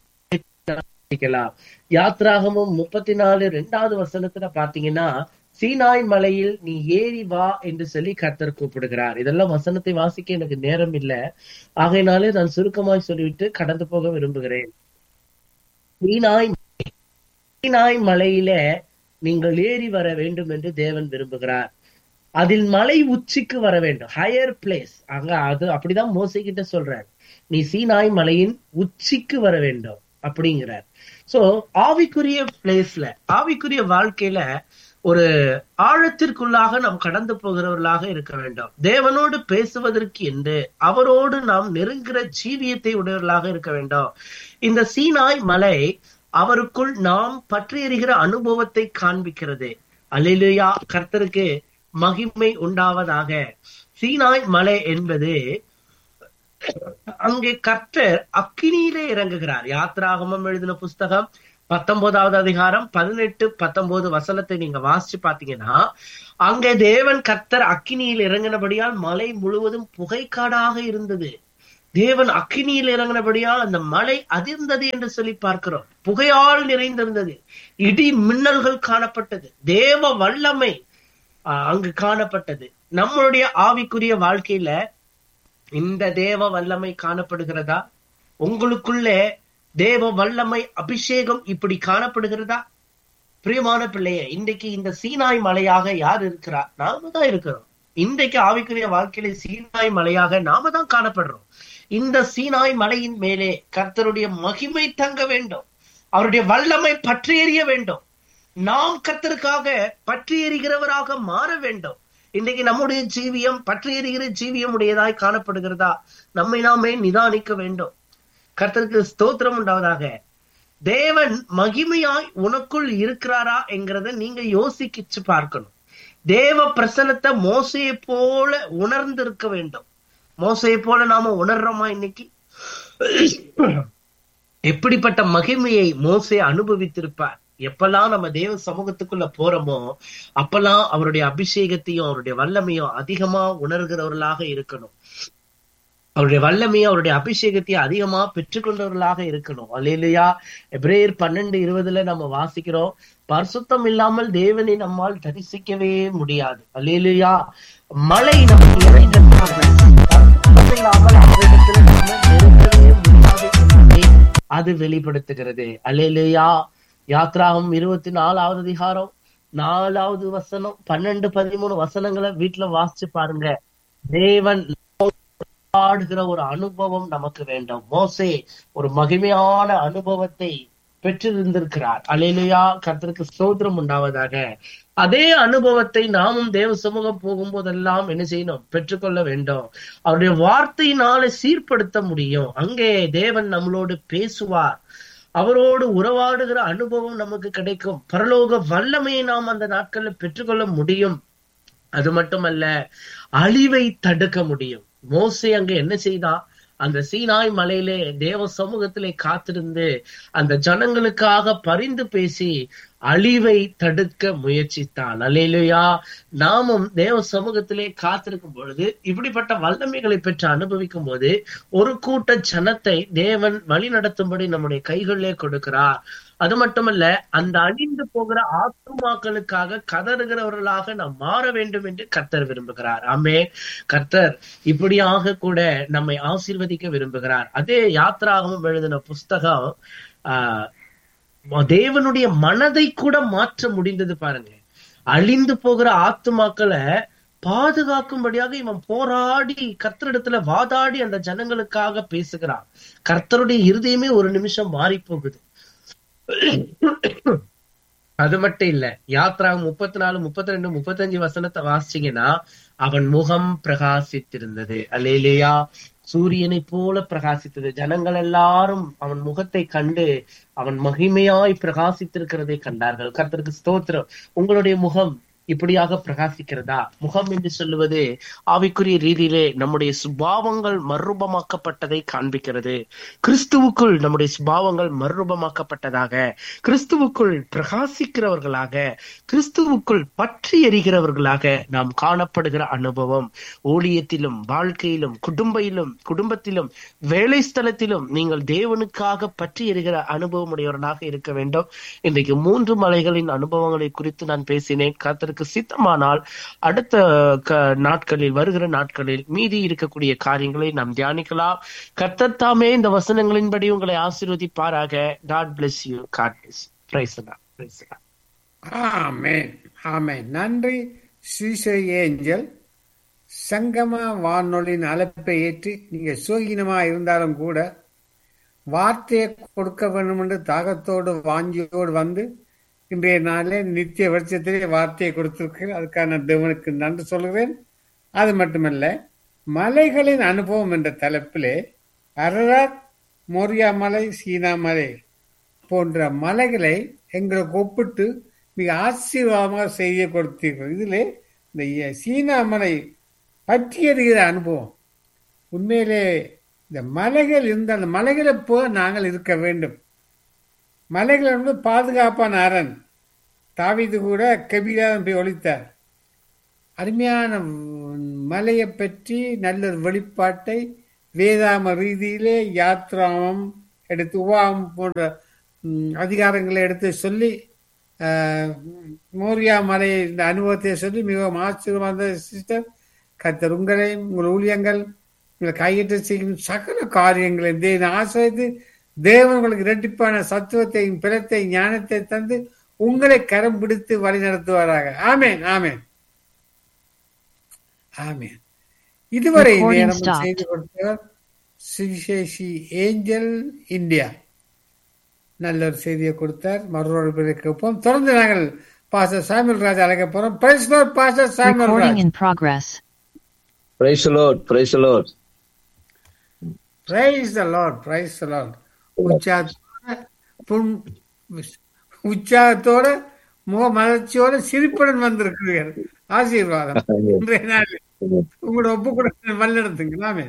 யாத்ராகமும் முப்பத்தி நாலு ரெண்டாவது வசனத்துல பாத்தீங்கன்னா சீனாய் மலையில் நீ ஏறி வா என்று சொல்லி கர்த்தர் கூப்பிடுகிறார் இதெல்லாம் வசனத்தை வாசிக்க எனக்கு நேரம் இல்லை ஆகையினாலே நான் சுருக்கமாய் சொல்லிவிட்டு கடந்து போக விரும்புகிறேன் சீனாய் சீனாய் மலையில நீங்கள் ஏறி வர வேண்டும் என்று தேவன் விரும்புகிறார் அதில் மலை உச்சிக்கு வர வேண்டும் ஹையர் பிளேஸ் அங்க அது அப்படிதான் மோசைக்கிட்ட சொல்றார் நீ சீனாய் மலையின் உச்சிக்கு வர வேண்டும் அப்படிங்கிறார் சோ ஆவிக்குரிய பிளேஸ்ல ஆவிக்குரிய வாழ்க்கையில ஒரு ஆழத்திற்குள்ளாக நாம் கடந்து போகிறவர்களாக இருக்க வேண்டும் தேவனோடு பேசுவதற்கு என்று அவரோடு நாம் நெருங்குகிற ஜீவியத்தை உடையவர்களாக இருக்க வேண்டும் இந்த சீனாய் மலை அவருக்குள் நாம் பற்றி எறிகிற அனுபவத்தை காண்பிக்கிறது அல்லேலூயா கர்த்தருக்கு மகிமை உண்டாவதாக சீனாய் மலை என்பது அங்கே கர்த்தர் அக்கினியிலே இறங்குகிறார் யாத்ராகமம் எழுதின புஸ்தகம் பத்தொன்பதாவது அதிகாரம் பதினெட்டு பத்தொன்பது வசனத்தை நீங்க வாசிச்சு பாத்தீங்கன்னா அங்கே தேவன் கர்த்தர் அக்கினியில் இறங்கினபடியால் மலை முழுவதும் புகைக்காடாக இருந்தது தேவன் அக்கினியில் இறங்கினபடியால் அந்த மலை அதிர்ந்தது என்று சொல்லி பார்க்கிறோம் புகையால் நிறைந்திருந்தது இடி மின்னல்கள் காணப்பட்டது தேவ வல்லமை ஆஹ், அங்கு காணப்பட்டது நம்மளுடைய ஆவிக்குரிய வாழ்க்கையில இந்த தேவ வல்லமை காணப்படுகிறதா உங்களுக்குள்ளே தேவ வல்லமை அபிஷேகம் இப்படி காணப்படுகிறதா பிரியமான பிள்ளையே இன்றைக்கு இந்த சீனாய் மலையாக யார் இருக்கிறார் நாம தான் இருக்கிறோம் இன்றைக்கு ஆவிக்குரிய வாழ்க்கையில சீனாய் மலையாக நாம தான் காணப்படுறோம் இந்த சீனாய் மலையின் மேலே கர்த்தருடைய மகிமை தங்க வேண்டும் அவருடைய வல்லமை பற்றி எறிய வேண்டும் நாம் கர்த்தருக்காக பற்றி எறிகிறவராக மாற வேண்டும் இன்றைக்கு நம்முடைய ஜீவியம் பற்றி எறிகிற ஜீவியம் உடையதாய் காணப்படுகிறதா நம்மை நாமே நிதானிக்க வேண்டும் கர்த்தருக்கு ஸ்தோத்திரம் உண்டாவதாக தேவன் மகிமையாய் உனக்குள் இருக்கிறாரா என்கிறத நீங்க யோசிக்கிச்சு பார்க்கணும் தேவ பிரசனத்தை மோசையை போல உணர்ந்து இருக்க வேண்டும் மோசையை போல நாம உணர்றோமா இன்னைக்கு எப்படிப்பட்ட மகிமையை மோசே அனுபவித்திருப்பார் எப்பெல்லாம் நம்ம தேவ சமூகத்துக்குள்ள போறோமோ அப்பெல்லாம் அவருடைய அபிஷேகத்தையும் அவருடைய வல்லமையும் அதிகமா உணர்கிறவர்களாக இருக்கணும் அவருடைய வல்லமையும் அவருடைய அபிஷேகத்தையும் அதிகமா பெற்றுக்கொண்டவர்களாக இருக்கணும் அல்லையா எப்ரேயர் பன்னெண்டு இருபதுல நம்ம வாசிக்கிறோம் பரிசுத்தம் இல்லாமல் தேவனை நம்மால் தரிசிக்கவே முடியாது அல்லையா மழை நமக்கு இறைந்திருக்காமல் பரிசுத்தம் இல்லாமல் அவரிடத்தில் நம்ம நெருங்கவே முடியாது என்பதை அது வெளிப்படுத்துகிறது அல்லையா யாத்ராகம் இருபத்தி நாலாவது அதிகாரம் நாலாவது வசனம் பன்னெண்டு பதிமூணு வசனங்களை வீட்டுல வாசிச்சு பாருங்க தேவன் ஆடுகிற ஒரு அனுபவம் நமக்கு வேண்டும் மோசே ஒரு மகிமையான அனுபவத்தை பெற்றிருந்திருக்கிறார் அலையிலையா கர்த்தருக்கு ஸ்தோத்திரம் உண்டாவதாக அதே அனுபவத்தை நாமும் தேவ சமூகம் போகும்போதெல்லாம் என்ன செய்யணும் பெற்றுக்கொள்ள வேண்டும் அவருடைய வார்த்தையினால சீர்படுத்த முடியும் அங்கே தேவன் நம்மளோடு பேசுவார் அவரோடு உறவாடுகிற அனுபவம் நமக்கு கிடைக்கும் பரலோக வல்லமையை நாம் அந்த நாட்கள்ல பெற்றுக்கொள்ள முடியும் அது மட்டுமல்ல அழிவை தடுக்க முடியும் மோசே அங்க என்ன செய்தான் அந்த சீனாய் மலையிலே தேவ சமூகத்திலே காத்திருந்து அந்த ஜனங்களுக்காக பரிந்து பேசி அழிவை தடுக்க முயற்சித்தான் அலையிலையா நாமும் தேவ சமூகத்திலே காத்திருக்கும் பொழுது இப்படிப்பட்ட வல்லமைகளை பெற்று அனுபவிக்கும் போது ஒரு கூட்ட ஜனத்தை தேவன் வழி நடத்தும்படி நம்முடைய கைகளிலே கொடுக்கிறார் அது மட்டுமல்ல அந்த அழிந்து போகிற ஆத்துமாக்களுக்காக கதறுகிறவர்களாக நாம் மாற வேண்டும் என்று கர்த்தர் விரும்புகிறார் ஆமே கர்த்தர் இப்படியாக கூட நம்மை ஆசீர்வதிக்க விரும்புகிறார் அதே யாத்ராகமும் எழுதின புஸ்தகம் ஆஹ் தேவனுடைய மனதை கூட மாற்ற முடிந்தது பாருங்க அழிந்து போகிற ஆத்துமாக்களை பாதுகாக்கும்படியாக இவன் போராடி கர்த்தரிடத்துல வாதாடி அந்த ஜனங்களுக்காக பேசுகிறான் கர்த்தருடைய இருதயமே ஒரு நிமிஷம் மாறி போகுது அது மட்டும் இல்ல யாத்ரா முப்பத்தி நாலு முப்பத்தி ரெண்டு முப்பத்தஞ்சு வசனத்தை வாசிச்சீங்கன்னா அவன் முகம் பிரகாசித்திருந்தது அல்லேலேயா சூரியனை போல பிரகாசித்தது ஜனங்கள் எல்லாரும் அவன் முகத்தை கண்டு அவன் மகிமையாய் பிரகாசித்திருக்கிறதை கண்டார்கள் கர்த்தருக்கு ஸ்தோத்திரம் உங்களுடைய முகம் இப்படியாக பிரகாசிக்கிறதா முகம் என்று சொல்லுவது ஆவிக்குரிய ரீதியிலே நம்முடைய சுபாவங்கள் மறுரூபமாக்கப்பட்டதை காண்பிக்கிறது கிறிஸ்துவுக்குள் நம்முடைய சுபாவங்கள் மறுரூபமாக்கப்பட்டதாக கிறிஸ்துவுக்குள் பிரகாசிக்கிறவர்களாக கிறிஸ்துவுக்குள் பற்றி எறிகிறவர்களாக நாம் காணப்படுகிற அனுபவம் ஊழியத்திலும் வாழ்க்கையிலும் குடும்பத்திலும் குடும்பத்திலும் வேலை ஸ்தலத்திலும் நீங்கள் தேவனுக்காக பற்றி எறிகிற அனுபவம் உடையவர்களாக இருக்க வேண்டும் இன்றைக்கு மூன்று மலைகளின் அனுபவங்களை குறித்து நான் பேசினேன் கர்த்தருக்கு சித்தமானால் அடுத்த க- நாட்களில் வருகிற நாட்களில் மீதி இருக்கக்கூடிய காரியங்களை நாம் தியானிக்கலாம் கர்த்தர் தாமே இந்த வசனங்களின்படி உங்களை ஆசீர்வதிப்பாராக God bless you God bless praise praise amen amen நன்றி ஸ்ரீசை ஏஞ்சல் சங்கம வானொலியின் அழைப்பை ஏற்று நீங்க சோகினமா இருந்தாலும் கூட வார்த்தையை கொடுக்க வேண்டும் என்று தாகத்தோடு வாஞ்சியோடு வந்து இன்றைய நாளிலே நித்திய வருஷத்திலே வார்த்தையை கொடுத்திருக்கிறேன் அதுக்கான தேவனுக்கு நன்றி சொல்கிறேன் அது மட்டுமல்ல மலைகளின் அனுபவம் என்ற தலைப்பிலே அரராத் மோரியா மலை சீனா மலை போன்ற மலைகளை எங்களுக்கு ஒப்பிட்டு மிக ஆசீர்வாதமாக செய்ய கொடுத்தீர்கள் இதிலே இந்த இ- சீனா மலை பற்றி எறிகிற அனுபவம் உண்மையிலே இந்த மலைகள் இருந்த அந்த மலைகளை போல நாங்கள் இருக்க வேண்டும் மலைகள் வந்து பாதுகாப்பான அரண் தாவீது கூட கபிலாதன் போய் ஒழித்தார் அருமையான மலையை பற்றி நல்ல ஒரு வெளிப்பாட்டை வேதாம ரீதியிலே யாத்ராமம் எடுத்து உவாம் போன்ற ம், அதிகாரங்களை எடுத்து சொல்லி ஆஹ், மோரியா மலை இந்த அனுபவத்தை சொல்லி மிகவும் ஆச்சரியமான சிஸ்டர் கத்தர் உங்களையும் உங்கள் ஊழியங்கள் உங்களை கையிட்டு செய்யும் சகல காரியங்களையும் தேவன் ஆசிரியத்து தேவன் உங்களுக்கு இரட்டிப்பான சத்துவத்தையும் பிறத்தை ஞானத்தை தந்து உங்களை கரம் பிடித்து வழி நடத்துவாராக ஆமேன் ஆமேன் ஆமேன் இதுவரை Recording நேரம் stopped. செய்து கொடுத்தவர் சுவிசேஷி ஏஞ்சல் இந்தியா நல்ல ஒரு செய்தியை கொடுத்தார் மற்றொரு கேட்போம் தொடர்ந்து நாங்கள் பாஸ்டர் சாமுel ராஜ் அழைக்க போறோம் பிரைஸ் லார்ட் பாஸ்டர் சாமுel Recording Raj in progress. Praise Lord praise Lord praise the Lord praise the Lord உற்சாகத்தோட புண் உற்சாகத்தோட முக மலர்ச்சியோட சிரிப்புடன் வந்திருக்கிறீர்கள் ஆசீர்வாதம் இன்றைய நாள் உங்களோட ஒப்பு கூட வல்லெடுத்துங்க ஆமே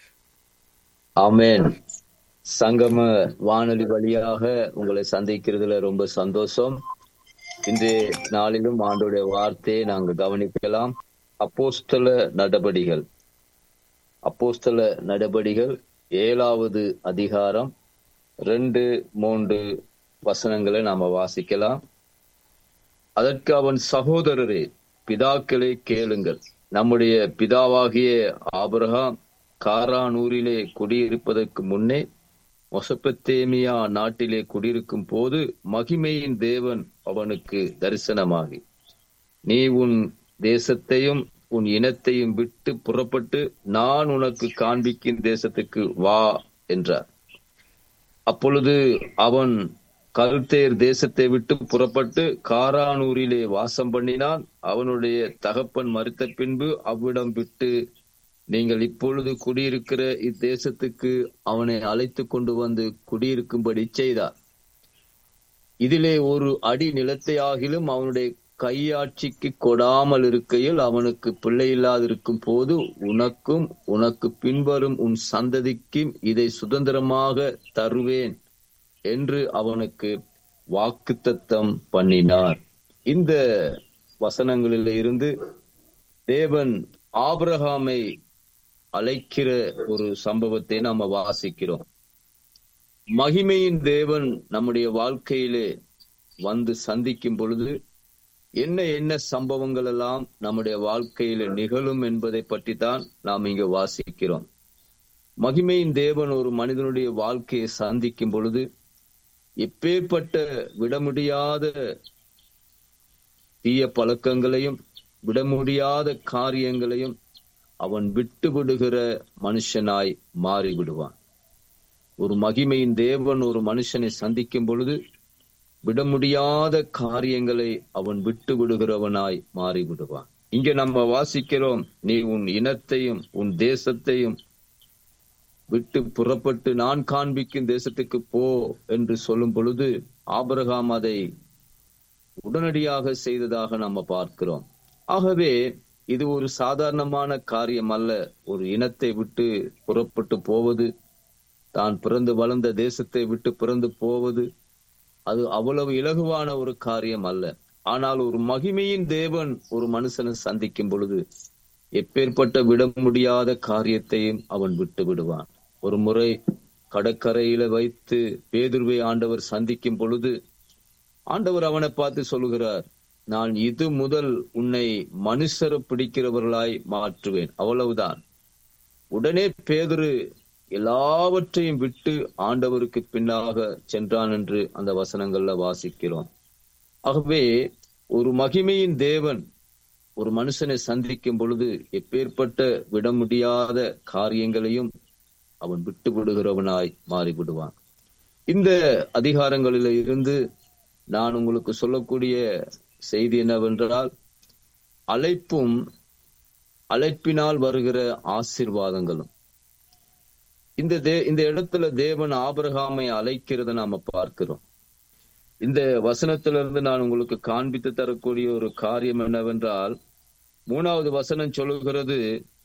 ஆமென் சங்கம வானொலி வழியாக உங்களை சந்திக்கிறதுல ரொம்ப சந்தோஷம் இன்றைய நாளிலும் ஆண்டோடைய வார்த்தையை நாங்க கவனிக்கலாம் அப்போஸ்தல நடபடிகள் அப்போஸ்தல நடபடிகள் ஏழாவது அதிகாரம் ரெண்டு மூன்று வசனங்களை நாம வாசிக்கலாம் அதற்கு அவன் சகோதரரே பிதாக்களே கேளுங்கள் நம்முடைய பிதாவாகிய ஆபிரகாம் காரானூரிலே குடியிருப்பதற்கு முன்னே மொசப்பத்தேமியா நாட்டிலே குடியிருக்கும் போது மகிமையின் தேவன் அவனுக்கு தரிசனமாகி நீ உன் தேசத்தையும் உன் இனத்தையும் விட்டு புறப்பட்டு நான் உனக்கு காண்பிக்கும் தேசத்துக்கு வா என்றார் அப்பொழுது அவன் கல்தேர் தேசத்தை விட்டு புறப்பட்டு காரானூரிலே வாசம் பண்ணினான் அவனுடைய தகப்பன் மறித்த பின்பு அவ்விடம் விட்டு நீங்கள் இப்பொழுது குடியிருக்கிற இத்தேசத்துக்கு அவனை அழைத்து கொண்டு வந்து குடியிருக்கும்படி செய்தார் இதிலே ஒரு அடி நிலத்தை ஆகிலும் அவனுடைய கையாட்சிக்கு கொடாமல் இருக்கையில் அவனுக்கு பிள்ளை இல்லாதிருக்கும் போது உனக்கும் உனக்கு பின்வரும் உன் சந்ததிக்கும் இதை சுதந்திரமாக தருவேன் என்று அவனுக்கு வாக்குத்தத்தம் பண்ணினார் இந்த வசனங்களில் இருந்து தேவன் ஆபிரகாமை அழைக்கிற ஒரு சம்பவத்தை நாம வாசிக்கிறோம் மகிமையின் தேவன் நம்முடைய வாழ்க்கையிலே வந்து சந்திக்கும் பொழுது என்ன என்ன சம்பவங்கள் எல்லாம் நம்முடைய வாழ்க்கையில நிகழும் என்பதை பற்றி தான் நாம் இங்க வாசிக்கிறோம் மகிமையின் தேவன் ஒரு மனிதனுடைய வாழ்க்கையை சந்திக்கும் பொழுது எப்பேற்பட்ட விட முடியாத தீய பழக்கங்களையும் விட முடியாத காரியங்களையும் அவன் விட்டு விடுகிற மனுஷனாய் மாறி விடுவான் ஒரு மகிமையின் தேவன் ஒரு மனுஷனை சந்திக்கும் பொழுது விட முடியாத காரியங்களை அவன் விட்டு விடுகிறவனாய் மாறி விடுவான் இங்க நம்ம வாசிக்கிறோம் நீ உன் இனத்தையும் உன் தேசத்தையும் விட்டு புறப்பட்டு நான் காண்பிக்கும் தேசத்துக்கு போ என்று சொல்லும் பொழுது ஆபிரகாம் அதை உடனடியாக செய்ததாக நம்ம பார்க்கிறோம் ஆகவே இது ஒரு சாதாரணமான காரியம் அல்ல ஒரு இனத்தை விட்டு புறப்பட்டு போவது தான் பிறந்து வளர்ந்த தேசத்தை விட்டு பிறந்து போவது அது அவ்வளவு இலகுவான ஒரு காரியம் அல்ல ஆனால் ஒரு மகிமையின் தேவன் ஒரு மனுஷனை சந்திக்கும் பொழுது எப்பேற்பட்ட விட முடியாத காரியத்தையும் அவன் விட்டு விடுவான் ஒரு முறை கடற்கரையில வைத்து பேதுருவை ஆண்டவர் சந்திக்கும் பொழுது ஆண்டவர் அவனை பார்த்து சொல்லுகிறார் நான் இது முதல் உன்னை மனுஷரை பிடிக்கிறவர்களாய் மாற்றுவேன் அவ்வளவுதான் உடனே பேதுரு எல்லாவற்றையும் விட்டு ஆண்டவருக்கு பின்னாக சென்றான் என்று அந்த வசனங்கள்ல வாசிக்கிறோம் ஆகவே ஒரு மகிமையின் தேவன் ஒரு மனுஷனை சந்திக்கும் பொழுது எப்பேற்பட்ட விட முடியாத காரியங்களையும் அவன் விட்டு விடுகிறவனாய் மாறிவிடுவான் இந்த அதிகாரங்களில இருந்து நான் உங்களுக்கு சொல்லக்கூடிய செய்தி என்னவென்றால் அழைப்பும் அழைப்பினால் வருகிற ஆசிர்வாதங்களும் இந்த தே இந்த இடத்துல தேவன் ஆபிரகாமை அழைக்கிறத நாம பார்க்கிறோம் இந்த வசனத்திலிருந்து நான் உங்களுக்கு காண்பித்து தரக்கூடிய ஒரு காரியம் என்னவென்றால் மூணாவது வசனம் சொல்லுகிறது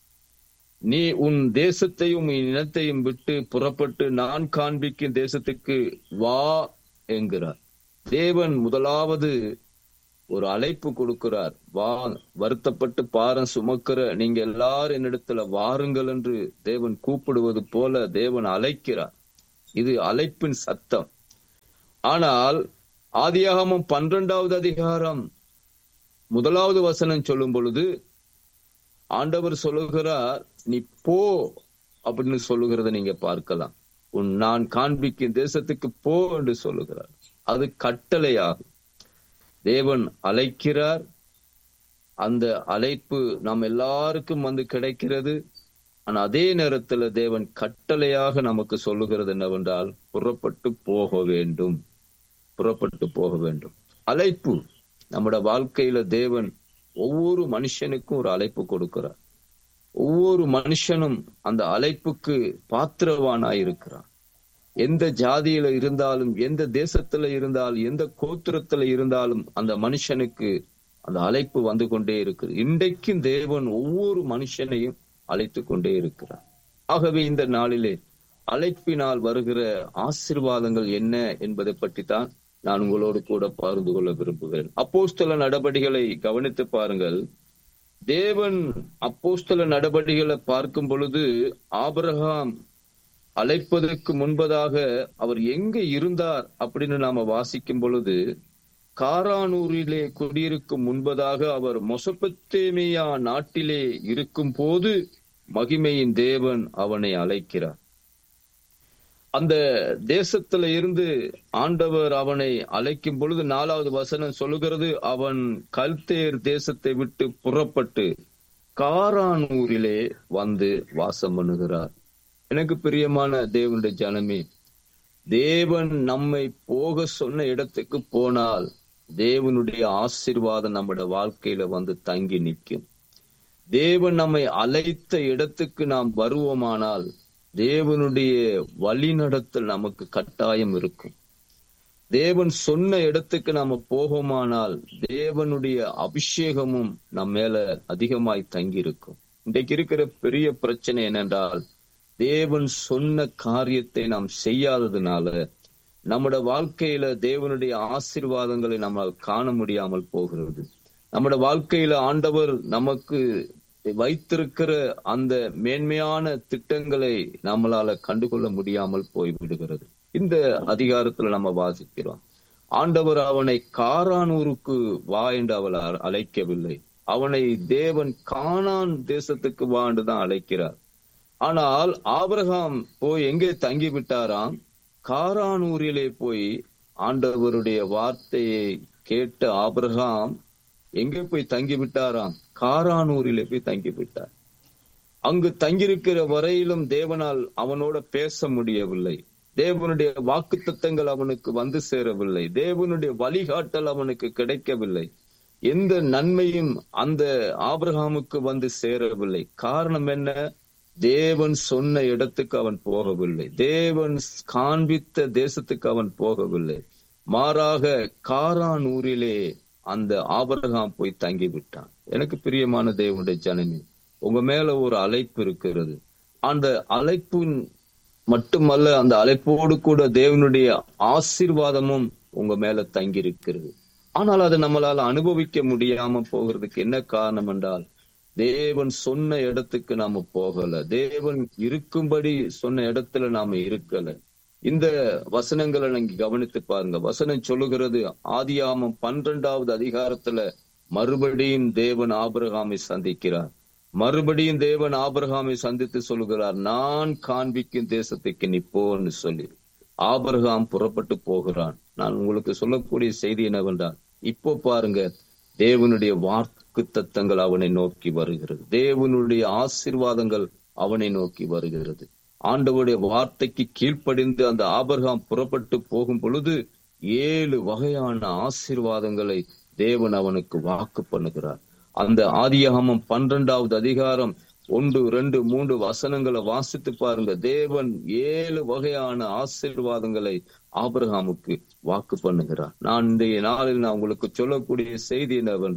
நீ உன் தேசத்தையும் உன் இனத்தையும் விட்டு புறப்பட்டு நான் காண்பிக்கும் தேசத்துக்கு வா என்கிறார் தேவன் முதலாவது ஒரு அழைப்பு கொடுக்கிறார் வா வருத்தப்பட்டு பாரம் சுமக்கிற நீங்க எல்லாரும் என்னிடத்துல வாருங்கள் என்று தேவன் கூப்பிடுவது போல தேவன் அழைக்கிறார் இது அழைப்பின் சத்தம் ஆனால் ஆதியாகமம் பன்னிரெண்டாவது அதிகாரம் முதலாவது வசனம் சொல்லும் பொழுது ஆண்டவர் சொல்லுகிறார் நீ போ அப்படின்னு சொல்லுகிறத நீங்க பார்க்கலாம் உன் நான் காண்பிக்கும் தேசத்துக்கு போ என்று சொல்லுகிறார் அது கட்டளையாகும் தேவன் அழைக்கிறார் அந்த அழைப்பு நாம் எல்லாருக்கும் வந்து கிடைக்கிறது ஆனா அதே நேரத்துல தேவன் கட்டளையாக நமக்கு சொல்லுகிறது என்னவென்றால் புறப்பட்டு போக வேண்டும் புறப்பட்டு போக வேண்டும் அழைப்பு நம்முடைய வாழ்க்கையில தேவன் ஒவ்வொரு மனுஷனுக்கும் ஒரு அழைப்பு கொடுக்கிறார் ஒவ்வொரு மனுஷனும் அந்த அழைப்புக்கு பாத்திரவானாயிருக்கிறான் எந்த ஜாதியில இருந்தாலும் எந்த தேசத்துல இருந்தாலும் எந்த கோத்திரத்துல இருந்தாலும் அந்த மனுஷனுக்கு அந்த அழைப்பு வந்து கொண்டே இருக்கு இன்றைக்கும் தேவன் ஒவ்வொரு மனுஷனையும் அழைத்து கொண்டே இருக்கிறார் ஆகவே இந்த நாளிலே அழைப்பினால் வருகிற ஆசிர்வாதங்கள் என்ன என்பதை பற்றி தான் நான் உங்களோடு கூட பகிர்ந்து கொள்ள விரும்புகிறேன் அப்போஸ்தல நடவடிக்கைகளை கவனித்து பாருங்கள் தேவன் அப்போஸ்தல நடவடிக்கைகளை பார்க்கும் பொழுது ஆபிரகாம் அழைப்பதற்கு முன்பதாக அவர் எங்க இருந்தார் அப்படின்னு நாம வாசிக்கும் பொழுது காரானூரிலே குடியிருக்கும் முன்பதாக அவர் மொசப்பத்தேமியா நாட்டிலே இருக்கும் போது மகிமையின் தேவன் அவனை அழைக்கிறார் அந்த தேசத்துல இருந்து ஆண்டவர் அவனை அழைக்கும் பொழுது நாலாவது வசனம் சொல்லுகிறது அவன் கல்தேர் தேசத்தை விட்டு புறப்பட்டு காரானூரிலே வந்து வாசம் பண்ணுகிறார் எனக்கு பிரியமான தேவனுடைய ஜனமே தேவன் நம்மை போக சொன்ன இடத்துக்கு போனால் தேவனுடைய ஆசீர்வாதம் நம்முடைய வாழ்க்கையில வந்து தங்கி நிற்கும் தேவன் நம்மை அழைத்த இடத்துக்கு நாம் வருவோமானால் தேவனுடைய வழிநடத்தல் நமக்கு கட்டாயம் இருக்கும் தேவன் சொன்ன இடத்துக்கு நாம போகோமானால் தேவனுடைய அபிஷேகமும் நம்ம மேல அதிகமாய் தங்கி இருக்கும் இன்றைக்கு இருக்கிற பெரிய பிரச்சனை என்னென்றால் தேவன் சொன்ன காரியத்தை நாம் செய்யாததுனால நம்முடைய வாழ்க்கையில தேவனுடைய ஆசீர்வாதங்களை நம்மால் காண முடியாமல் போகிறது நம்முடைய வாழ்க்கையில ஆண்டவர் நமக்கு வைத்திருக்கிற அந்த மேன்மையான திட்டங்களை நம்மளால கண்டுகொள்ள முடியாமல் போய்விடுகிறது இந்த அதிகாரத்துல நம்ம வாசிக்கிறோம் ஆண்டவர் அவனை காரானூருக்கு வா என்று அவள் அழைக்கவில்லை அவனை தேவன் கானான் தேசத்துக்கு வா என்று தான் அழைக்கிறார் ஆனால் ஆபிரகாம் போய் எங்கே தங்கி விட்டாராம் காரானூரிலே போய் ஆண்டவருடைய வார்த்தையை கேட்ட ஆபிரகாம் எங்கே போய் தங்கி விட்டாராம் காரானூரிலே போய் தங்கி விட்டார் அங்கு தங்கியிருக்கிற வரையிலும் தேவனால் அவனோட பேச முடியவில்லை தேவனுடைய வாக்கு தத்தங்கள் அவனுக்கு வந்து சேரவில்லை தேவனுடைய வழிகாட்டல் அவனுக்கு கிடைக்கவில்லை எந்த நன்மையும் அந்த ஆபிரகாமுக்கு வந்து சேரவில்லை காரணம் என்ன தேவன் சொன்ன இடத்துக்கு அவன் போகவில்லை தேவன் காண்பித்த தேசத்துக்கு அவன் போகவில்லை மாறாக காரானூரிலே அந்த ஆபரகாம் போய் தங்கி விட்டான் எனக்கு பிரியமான தேவனுடைய ஜனமே உங்க மேல ஒரு அழைப்பு இருக்கிறது அந்த அழைப்பின் மட்டுமல்ல அந்த அழைப்போடு கூட தேவனுடைய ஆசீர்வாதமும் உங்க மேல தங்கி இருக்கிறது ஆனால் அதை நம்மளால அனுபவிக்க முடியாம போகிறதுக்கு என்ன காரணம் என்றால் தேவன் சொன்ன இடத்துக்கு நாம போகல தேவன் இருக்கும்படி சொன்ன இடத்துல நாம இருக்கல இந்த வசனங்களை நீங்க கவனித்து பாருங்க வசனம் சொல்லுகிறது ஆதியாமம் பன்னிரெண்டாவது அதிகாரத்துல மறுபடியும் தேவன் ஆபிரகாமை சந்திக்கிறார் மறுபடியும் தேவன் ஆபிரகாமை சந்தித்து சொல்லுகிறார் நான் காண்பிக்கும் தேசத்துக்கு நிப்போன்னு சொல்லி ஆபிரகாம் புறப்பட்டு போகிறான் நான் உங்களுக்கு சொல்லக்கூடிய செய்தி என்னவென்றால் இப்போ பாருங்க தேவனுடைய வாக்கு தத்தங்கள் அவனை நோக்கி வருகிறது தேவனுடைய ஆசிர்வாதங்கள் அவனை நோக்கி வருகிறது ஆண்டவருடைய வார்த்தைக்கு கீழ்ப்படிந்து அந்த ஆபர்காம் புறப்பட்டு போகும் பொழுது ஏழு வகையான ஆசீர்வாதங்களை தேவன் அவனுக்கு வாக்கு பண்ணுகிறார் அந்த ஆதியாகமம் பன்னிரெண்டாவது அதிகாரம் ஒன்று ரெண்டு மூன்று வசனங்களை வாசித்து பாருங்க தேவன் ஏழு வகையான ஆசீர்வாதங்களை ஆபிரகாமுக்கு வாக்கு பண்ணுகிறார் நான் இன்றைய நாளில் நான் உங்களுக்கு சொல்லக்கூடிய செய்தி என்னவென்றால்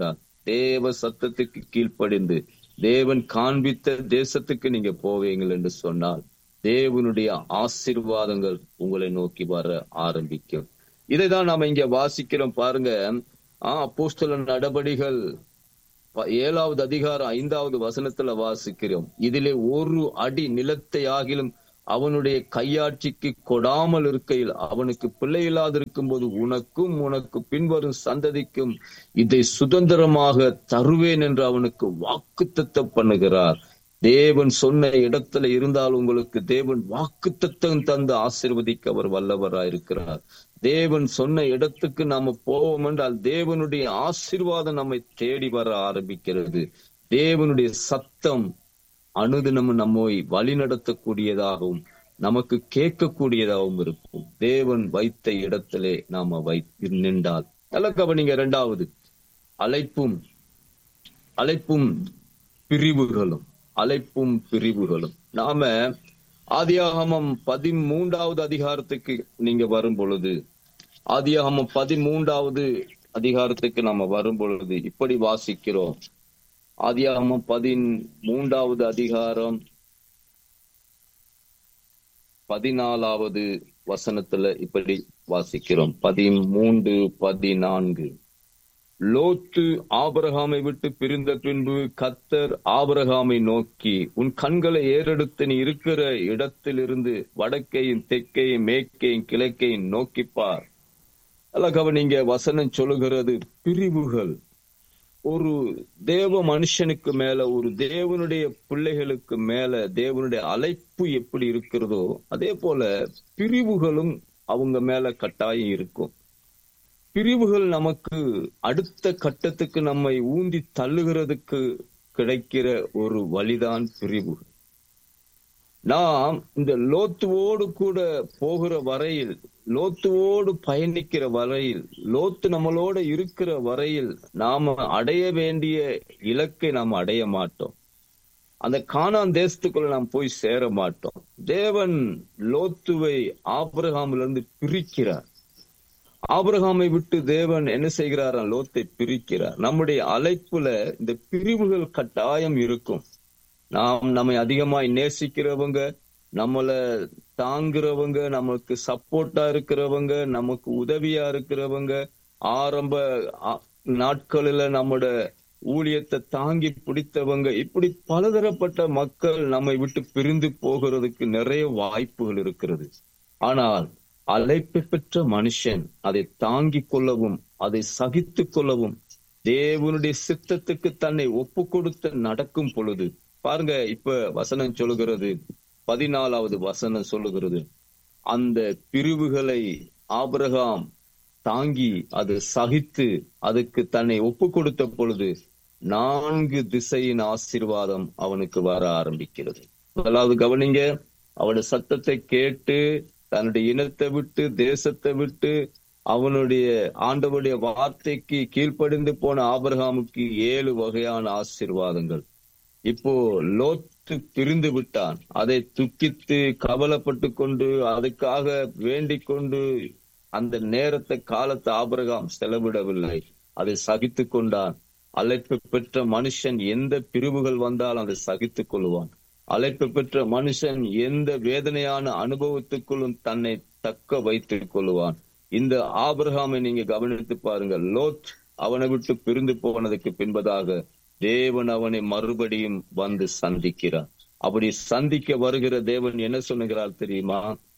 தேவ சத்தத்துக்கு கீழ்ப்படிந்து தேவன் காண்பித்த தேசத்துக்கு நீங்க போவீங்கள் என்று சொன்னால் தேவனுடைய ஆசீர்வாதங்கள் உங்களை நோக்கி வர ஆரம்பிக்கும் இதைதான் நாம இங்க வாசிக்கிறோம் பாருங்க ஆஹ் அப்போஸ்தல நடபடிகள் ப- ஏழாவது அதிகாரம் ஐந்தாவது வசனத்துல வாசிக்கிறோம் இதிலே ஒரு அடி நிலத்தை ஆகிலும் அவனுடைய கையாட்சிக்கு கொடாமல் இருக்கையில் அவனுக்கு பிள்ளை இல்லாதிருக்கும் போது உனக்கும் உனக்கு பின்வரும் சந்ததிக்கும் இதை சுதந்திரமாக தருவேன் என்று அவனுக்கு வாக்குத்தத்தம் பண்ணுகிறார் தேவன் சொன்ன இடத்துல இருந்தால் உங்களுக்கு தேவன் வாக்குத்தத்தம் தந்து ஆசீர்வதிக்க அவர் வல்லவராயிருக்கிறார் தேவன் சொன்ன இடத்துக்கு நாம போவோம் என்றால் தேவனுடைய ஆசீர்வாதம் நம்மை தேடி வர ஆரம்பிக்கிறது தேவனுடைய சத்தம் அனுதினமும் நம்மை வழிநடத்தக்கூடியதாகவும் நமக்கு கேட்கக்கூடியதாகவும் இருக்கும் தேவன் வைத்த இடத்திலே நாம வை நின்றால் நல்ல கவனிங்க இரண்டாவது அழைப்பும் அழைப்பும் பிரிவுகளும் அழைப்பும் பிரிவுகளும் நாம ஆதியாகமம் பதிமூன்றாவது அதிகாரத்துக்கு நீங்க வரும் பொழுது ஆதியாகமம் பதிமூன்றாவது அதிகாரத்துக்கு நாம வரும் பொழுது இப்படி வாசிக்கிறோம் ஆதியாகமம் பதிமூன்றாவது அதிகாரம் பதினாலாவது வசனத்துல இப்படி வாசிக்கிறோம் பதிமூன்று பதினான்கு லோத்து ஆபிரகாமை விட்டு பிரிந்த பின்பு கத்தர் ஆபிரகாமை நோக்கி உன் கண்களை ஏறெடுத்து நீ இருக்கிற இடத்திலிருந்து வடக்கையும் தெற்கையும் மேற்கையும் கிழக்கையும் நோக்கிப்பார் அழகவ நீங்க வசனம் சொல்லுகிறது பிரிவுகள் ஒரு தேவ மனுஷனுக்கு மேல ஒரு தேவனுடைய பிள்ளைகளுக்கு மேல தேவனுடைய அழைப்பு எப்படி இருக்கிறதோ அதே போல பிரிவுகளும் அவங்க மேல கட்டாயம் இருக்கும் பிரிவுகள் நமக்கு அடுத்த கட்டத்துக்கு நம்மை ஊந்தி தள்ளுகிறதுக்கு கிடைக்கிற ஒரு வழிதான் பிரிவுகள் நாம் இந்த லோத்துவோடு கூட போகிற வரையில் லோத்துவோடு பயணிக்கிற வரையில் லோத்து நம்மளோட இருக்கிற வரையில் நாம அடைய வேண்டிய இலக்கை நாம் அடைய மாட்டோம் அந்த கானான் தேசத்துக்குள்ள நாம் போய் சேர மாட்டோம் தேவன் லோத்துவை ஆபிரகாமிலிருந்து பிரிக்கிறார் ஆபிரகாமை விட்டு தேவன் என்ன செய்கிறாரா லோத்தை பிரிக்கிறார் நம்முடைய அழைப்புல இந்த பிரிவுகள் கட்டாயம் இருக்கும் நாம் நம்மை அதிகமாய் நேசிக்கிறவங்க நம்மள தாங்குறவங்க நமக்கு சப்போர்ட்டா இருக்கிறவங்க நமக்கு உதவியா இருக்கிறவங்க ஆரம்ப ஆ- நாட்களில நம்மோட ஊழியத்தை தாங்கி பிடித்தவங்க இப்படி பலதரப்பட்ட மக்கள் நம்மை விட்டு பிரிந்து போகிறதுக்கு நிறைய வாய்ப்புகள் இருக்கிறது ஆனால் அழைப்பு பெற்ற மனுஷன் அதை தாங்கிக் கொள்ளவும் அதை சகித்துக் கொள்ளவும் தேவனுடைய சித்தத்துக்கு தன்னை ஒப்பு கொடுத்து நடக்கும் பொழுது பாருங்க இப்ப வசனம் சொல்லுகிறது பதினாலாவது வசனம் சொல்லுகிறது அந்த பிரிவுகளை ஆபிரகாம் தாங்கி அது சகித்து அதுக்கு தன்னை ஒப்பு கொடுத்த பொழுது நான்கு திசையின் ஆசீர்வாதம் அவனுக்கு வர ஆரம்பிக்கிறது முதலாவது கவனிங்க அவனுடைய சத்தத்தை கேட்டு தன்னுடைய இனத்தை விட்டு தேசத்தை விட்டு அவனுடைய ஆண்டவருடைய வார்த்தைக்கு கீழ்ப்படிந்து போன ஆபிரகாமுக்கு ஏழு வகையான ஆசீர்வாதங்கள் இப்போ லோத்து பிரிந்து விட்டான் அதை துக்கித்து கவலைப்பட்டு கொண்டு அதுக்காக வேண்டிக் கொண்டு அந்த நேரத்தை காலத்தை ஆபிரகாம் செலவிடவில்லை அதை சகித்துக் கொண்டான் அழைப்பு பெற்ற மனுஷன் எந்த பிரிவுகள் வந்தால் அதை சகித்துக் கொள்வான் அழைப்பு பெற்ற மனுஷன் எந்த வேதனையான அனுபவத்துக்குள்ளும் தன்னை தக்க வைத்துக் கொள்வான் இந்த ஆபிரகாமை நீங்க கவனித்து பாருங்க லோத் அவனை விட்டு பிரிந்து போனதுக்கு பின்பதாக தேவன் அவனை மறுபடியும் வந்து சந்திக்கிறார் அப்படி சந்திக்க வருகிற தேவன் என்ன சொல்லுகிறார் தெரியுமா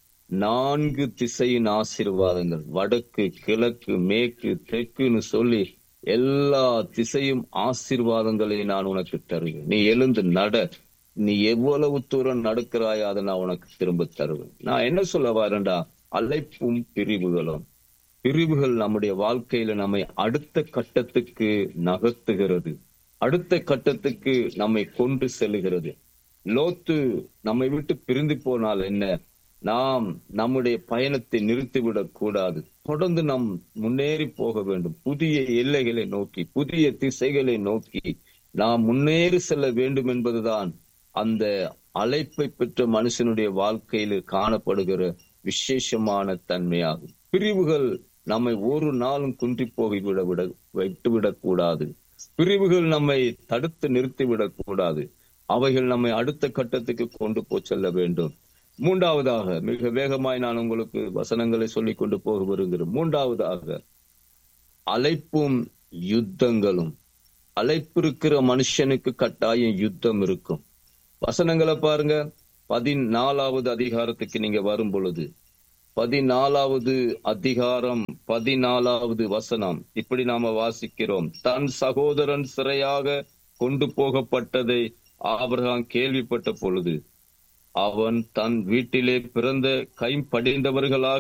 நான்கு திசையின் ஆசீர்வாதங்கள் வடக்கு கிழக்கு மேற்கு தெற்குன்னு சொல்லி எல்லா திசையும் ஆசீர்வாதங்களை நான் உனக்கு தருவேன் நீ எழுந்து நட நீ எவ்வளவு தூரம் நடக்கிறாயோ அதை நான் உனக்கு திரும்ப தருவேன் நான் என்ன சொல்ல வரேன்டா அழைப்பும் பிரிவுகளும் பிரிவுகள் நம்முடைய வாழ்க்கையில நம்மை அடுத்த கட்டத்துக்கு நகர்த்துகிறது அடுத்த கட்டத்துக்கு நம்மை கொண்டு செல்லுகிறது லோத்து நம்மை விட்டு பிரிந்து போனால் என்ன நாம் நம்முடைய பயணத்தை நிறுத்திவிடக் கூடாது தொடர்ந்து நாம் முன்னேறி போக வேண்டும் புதிய எல்லைகளை நோக்கி புதிய திசைகளை நோக்கி நாம் முன்னேறி செல்ல வேண்டும் என்பதுதான் அந்த அழைப்பை பெற்ற மனுஷனுடைய வாழ்க்கையில் காணப்படுகிற விசேஷமான தன்மையாகும் பிரிவுகள் நம்மை ஒரு நாளும் குன்றி போகிவிட விட விட்டுவிடக் கூடாது பிரிவுகள் நம்மை தடுத்து நிறுத்திவிடக் கூடாது அவைகள் நம்மை அடுத்த கட்டத்துக்கு கொண்டு போய் செல்ல வேண்டும் மூன்றாவதாக மிக வேகமாய் நான் உங்களுக்கு வசனங்களை சொல்லிக் கொண்டு போக விரும்புகிறேன் மூன்றாவதாக அழைப்பும் யுத்தங்களும் அழைப்பு இருக்கிற மனுஷனுக்கு கட்டாயம் யுத்தம் இருக்கும் வசனங்களை பாருங்க பதினாலாவது அதிகாரத்துக்கு நீங்க வரும் பொழுது பதினாலாவது அதிகாரம் பதினாலாவது வசனம் இப்படி நாம வாசிக்கிறோம் தன் சகோதரன் சிறையாக கொண்டு போகப்பட்டதை ஆபிரகாம் கேள்விப்பட்ட பொழுது அவன் தன் வீட்டிலே பிறந்த கைம்படிந்தவர்களாக